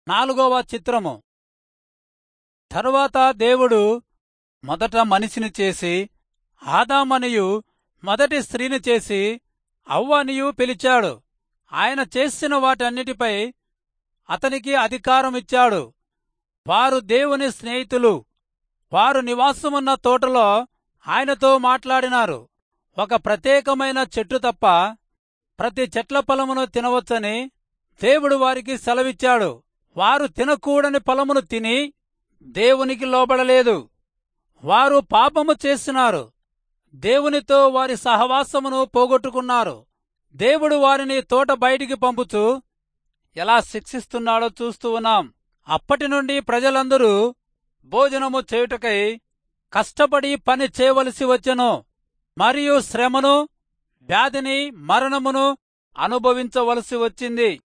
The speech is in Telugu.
నాలుగవ చిత్రము తరువాత దేవుడు మొదట మనిషిని చేసి ఆదామనియు మొదటి స్త్రీని చేసి అవ్వనియు పిలిచాడు ఆయన చేసిన వాటన్నిటిపై అతనికి అధికారం ఇచ్చాడు వారు దేవుని స్నేహితులు వారు నివాసమున్న తోటలో ఆయనతో మాట్లాడినారు ఒక ప్రత్యేకమైన చెట్టు తప్ప ప్రతి చెట్ల ఫలమును తినవచ్చని దేవుడు వారికి సెలవిచ్చాడు వారు తినకూడని ఫలమును తిని దేవునికి లోబడలేదు వారు పాపము చేస్తున్నారు దేవునితో వారి సహవాసమును పోగొట్టుకున్నారు దేవుడు వారిని తోట బయటికి పంపుచూ ఎలా శిక్షిస్తున్నాడో చూస్తూ ఉన్నాం అప్పటి నుండి ప్రజలందరూ భోజనము చేయుటకై కష్టపడి పని చేయవలసి వచ్చెను మరియు శ్రమను వ్యాధిని మరణమును అనుభవించవలసి వచ్చింది